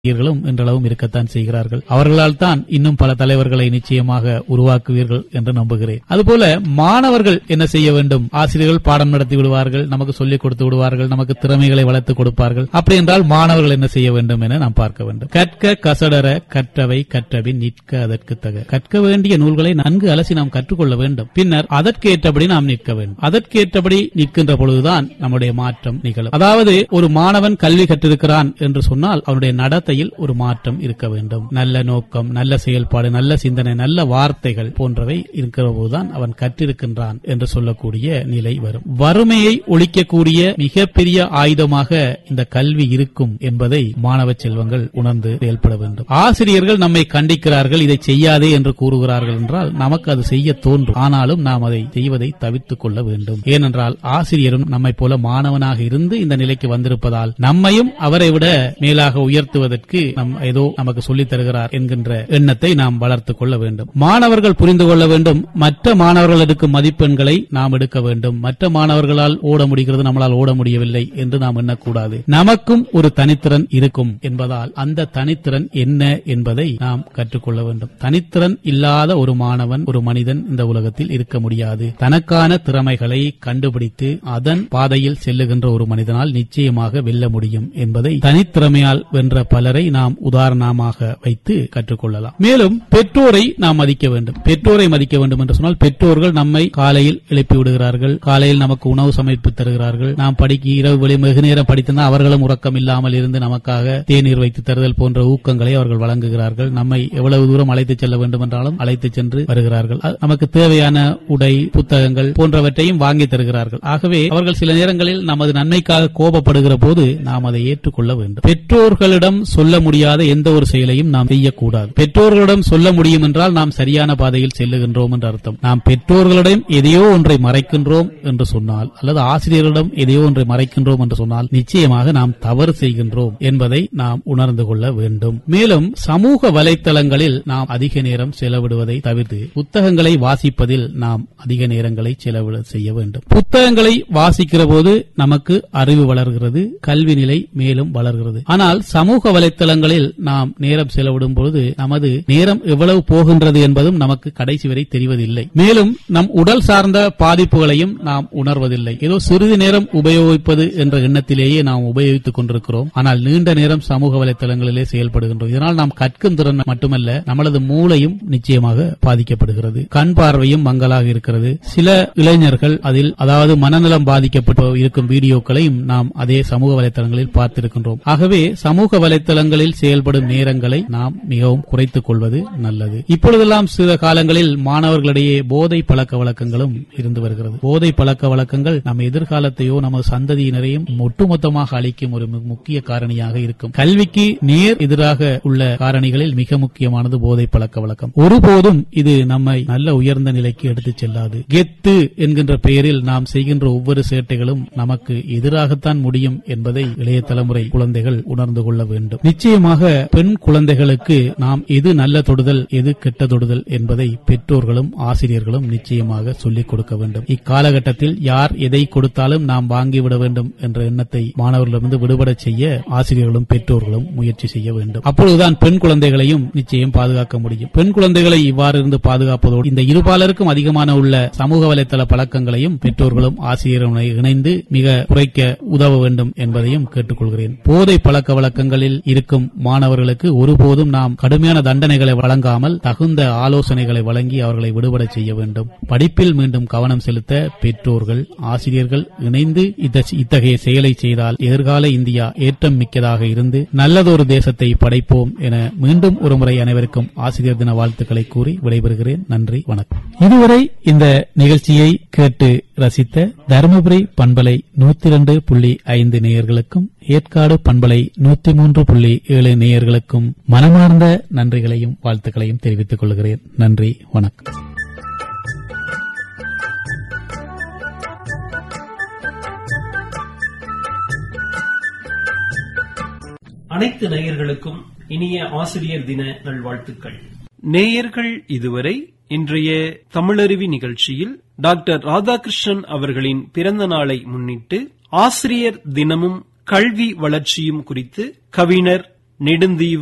ஆசிரியர்களும் இன்றளவும் இருக்கத்தான் செய்கிறார்கள் அவர்களால் தான் இன்னும் பல தலைவர்களை நிச்சயமாக உருவாக்குவீர்கள் என்று நம்புகிறேன் அதுபோல மாணவர்கள் என்ன செய்ய வேண்டும் ஆசிரியர்கள் பாடம் நடத்தி விடுவார்கள் நமக்கு சொல்லிக் கொடுத்து விடுவார்கள் நமக்கு திறமைகளை வளர்த்து கொடுப்பார்கள் அப்படி என்றால் மாணவர்கள் என்ன செய்ய வேண்டும் என நாம் பார்க்க வேண்டும் கற்க கசடர கற்றவை கற்றபின் நிற்க அதற்கு தக கற்க வேண்டிய நூல்களை நன்கு அலசி நாம் கற்றுக்கொள்ள வேண்டும் பின்னர் அதற்கேற்றபடி நாம் நிற்க வேண்டும் அதற்கேற்றபடி நிற்கின்ற பொழுதுதான் நம்முடைய மாற்றம் நிகழும் அதாவது ஒரு மாணவன் கல்வி கற்றிருக்கிறான் என்று சொன்னால் அவனுடைய நடத்தையில் ஒரு மாற்றம் இருக்க வேண்டும் நல்ல நோக்கம் நல்ல செயல்பாடு நல்ல சிந்தனை நல்ல வார்த்தைகள் போன்றவை இருக்கிற போதுதான் அவன் கற்றிருக்கின்றான் என்று சொல்லக்கூடிய நிலை வரும் வறுமையை ஒழிக்கக்கூடிய மிகப்பெரிய ஆயுதமாக இந்த கல்வி இருக்கும் என்பதை மாணவ செல்வங்கள் உணர்ந்து செயல்பட வேண்டும் ஆசிரியர்கள் நம்மை கண்டிக்கிறார்கள் இதை செய்யாதே என்று கூறுகிறார்கள் என்றால் நமக்கு அது செய்ய தோன்றும் ஆனாலும் நாம் அதை செய்வதை தவிர்த்துக் கொள்ள வேண்டும் ஏனென்றால் ஆசிரியரும் நம்மை போல மாணவனாக இருந்து இந்த நிலைக்கு வந்திருப்பதால் நம்மையும் அவரை விட மேலாக உயர்த்துவதற்கு நம் ஏதோ நமக்கு சொல்லித் தருகிறார் என்கின்ற எண்ணத்தை நாம் வளர்த்துக் கொள்ள வேண்டும் மாணவர்கள் புரிந்து கொள்ள வேண்டும் மற்ற மாணவர்கள் எடுக்கும் மதிப்பெண்களை நாம் எடுக்க வேண்டும் மற்ற மாணவர்களால் ஓட முடிகிறது நம்மளால் ஓட முடியவில்லை என்று நாம் எண்ணக்கூடாது நமக்கும் ஒரு தனித்திறன் இருக்கும் என்பதால் அந்த தனித்திறன் என்ன என்பதை நாம் கற்றுக்கொள்ள வேண்டும் தனித்திறன் இல்லாத ஒரு மாணவன் ஒரு மனிதன் இந்த உலகத்தில் இருக்க முடியாது தனக்கான திறமைகளை கண்டுபிடித்து அதன் பாதையில் செல்லுகின்ற ஒரு மனிதனால் நிச்சயமாக வெல்ல முடியும் என்பதை தனித்திறமையால் வென்ற பலரை நாம் உதாரணமாக வைத்து கற்றுக்கொள்ளலாம் மேலும் பெற்றோரை நாம் மதிக்க வேண்டும் பெற்றோரை மதிக்க வேண்டும் என்று சொன்னால் பெற்றோர்கள் நம்மை காலையில் எழுப்பி விடுகிறார்கள் காலையில் நமக்கு உணவு சமைப்பு தருகிறார்கள் நாம் படிக்க இரவு வெளி வெகு நேரம் படித்திருந்தால் அவர்களும் உறக்கம் இல்லாமல் இருந்து நமக்காக தேநீர் வைத்து தருதல் போன்ற ஊக்கங்களை அவர்கள் வழங்குகிறார்கள் நம்மை எவ்வளவு தூரம் அழைத்துச் செல்ல வேண்டும் என்றாலும் அழைத்துச் சென்று வருகிறார்கள் அது நமக்கு தேவையான உடை புத்தகங்கள் போன்றவற்றையும் வாங்கி தருகிறார்கள் ஆகவே அவர்கள் சில நேரங்களில் நமது நன்மைக்காக கோபப்படுகிற போது நாம் அதை ஏற்றுக்கொள்ள வேண்டும் பெற்றோர்களிடம் சொல்ல முடியாத எந்த ஒரு செயலையும் நாம் செய்யக்கூடாது பெற்றோர்களிடம் சொல்ல முடியும் என்றால் நாம் சரியான பாதையில் செல்லுகின்றோம் என்று அர்த்தம் நாம் பெற்றோர்களிடம் எதையோ ஒன்றை மறைக்கின்றோம் என்று சொன்னால் அல்லது ஆசிரியர்களிடம் எதையோ ஒன்றை மறைக்கின்றோம் என்று சொன்னால் நிச்சயமாக நாம் தவறு செய்கின்றோம் என்பதை நாம் உணர்ந்து கொள்ள வேண்டும் மேலும் சமூக வலைத்தளங்களில் நாம் அதிக நேரம் செலவிடுவதை தவிர்த்து புத்தகங்களை வாசிப்பதில் நாம் அதிக நேரங்களை செலவிட செய்ய வேண்டும் புத்தகங்களை வாசிக்கிற போது நமக்கு அறிவு வளர்கிறது கல்வி நிலை மேலும் வளர்கிறது ஆனால் சமூக வலைத்தளங்களில் நாம் நேரம் செலவிடும் பொழுது நமது நேரம் எவ்வளவு போகின்றது என்பதும் நமக்கு கடைசி வரை தெரிவதில்லை மேலும் நம் உடல் சார்ந்த பாதிப்புகளையும் நாம் உணர்வதில்லை ஏதோ சிறிது நேரம் உபயோகிப்பது என்ற எண்ணத்திலேயே நாம் உபயோகித்துக் கொண்டிருக்கிறோம் ஆனால் நீண்ட நேரம் சமூக வலைத்தளங்களிலே செயல்படுகின்றோம் இதனால் நாம் கற்கும் திறன் மட்டுமல்ல நமது மூளையும் நிச்சயமாக பாதிக்கப்படுகிறது கண் பார்வையும் மங்கலாக இருக்கிறது சில இளைஞர்கள் அதில் அதாவது மனநலம் பாதிக்கப்பட்டு இருக்கும் வீடியோக்களையும் நாம் அதே சமூக வலைத்தளங்களில் பார்த்திருக்கின்றோம் ஆகவே சமூக வலைத்தளங்களில் செயல்படும் நேரங்களை நாம் மிகவும் குறைத்துக் கொள்வது நல்லது இப்பொழுதெல்லாம் சில காலங்களில் மாணவர்களிடையே போதை பழக்க வழக்கங்களும் இருந்து வருகிறது போதை பழக்க வழக்கங்கள் நம் எதிர்காலத்தையோ நமது சந்ததியினரையும் ஒட்டுமொத்தமாக அளிக்கும் ஒரு மு- முக்கிய காரணியாக இருக்கும் கல்விக்கு நேர் எதிராக உள்ள காரணிகளில் மிக முக்கியமானது போதை பழக்க வழக்கம் ஒருபோதும் இது நம்மை நல்ல உயர்ந்த நிலைக்கு எடுத்துச் செல்லாது கெத்து என்கின்ற பெயரில் நாம் செய்கின்ற ஒவ்வொரு சேட்டைகளும் நமக்கு எதிராகத்தான் முடியும் என்பதை இளைய தலைமுறை குழந்தைகள் உணர்ந்து கொள்ள வேண்டும் நிச்சயமாக பெண் குழந்தைகளுக்கு நாம் எது நல்ல தொடுதல் எது கெட்ட தொடுதல் என்பதை பெற்றோர்களும் ஆசிரியர்களும் நிச்சயமாக சொல்லிக் கொடுக்க வேண்டும் இக்காலகட்டத்தில் யார் எதை கொடுத்தாலும் நாம் வாங்கிவிட வேண்டும் என்ற எண்ணத்தை மாணவர்களிடமிருந்து விடுபடச் செய்ய ஆசிரியர்களும் பெற்றோர்களும் முயற்சி செய்ய வேண்டும் அப்பொழுதுதான் பெண் குழந்தைகளையும் நிச்சயம் பாதுகாக்க முடியும் பெண் குழந்தைகளை இவ்வாறு இருந்து பாதுகாப்பதோடு இந்த இருபாலருக்கும் அதிகமான உள்ள சமூக வலைத்தள பழக்கங்களையும் பெற்றோர்களும் ஆசிரியரும் இணைந்து மிக குறைக்க உதவ வேண்டும் என்பதையும் கேட்டுக்கொள்கிறேன் போதை பழக்க வழக்கங்களில் இருக்கும் மாணவர்களுக்கு ஒருபோதும் நாம் கடுமையான தண்டனைகளை வழங்காமல் தகுந்த ஆலோசனைகளை வழங்கி அவர்களை விடுபட செய்ய வேண்டும் படிப்பில் மீண்டும் கவனம் செலுத்த பெற்றோர்கள் ஆசிரியர்கள் இணைந்து இத்த- இத்தகைய செயலை செய்தால் எதிர்கால இந்தியா ஏற்றம் மிக்கதாக இருந்து நல்லதொரு தேசத்தை படைப்போம் என மீண்டும் ஒருமுறை அனைவருக்கும் ஆசிரியர் தின வாழ்த்துக்களை கூறி விடைபெறுகிறேன் நன்றி வணக்கம் இதுவரை இந்த நிகழ்ச்சியை கேட்டு ரசித்த தருமபுரி பண்பலை நூத்தி இரண்டு புள்ளி ஐந்து நேயர்களுக்கும் ஏற்காடு பண்பலை நூத்தி மூன்று புள்ளி ஏழு நேயர்களுக்கும் மனமார்ந்த நன்றிகளையும் வாழ்த்துக்களையும் தெரிவித்துக் கொள்கிறேன் நன்றி வணக்கம் அனைத்து நேயர்களுக்கும் இனிய ஆசிரியர் தின நல்வாழ்த்துக்கள் நேயர்கள் இதுவரை இன்றைய தமிழருவி நிகழ்ச்சியில் டாக்டர் ராதாகிருஷ்ணன் அவர்களின் பிறந்த நாளை முன்னிட்டு ஆசிரியர் தினமும் கல்வி வளர்ச்சியும் குறித்து கவிஞர் நெடுந்தீவு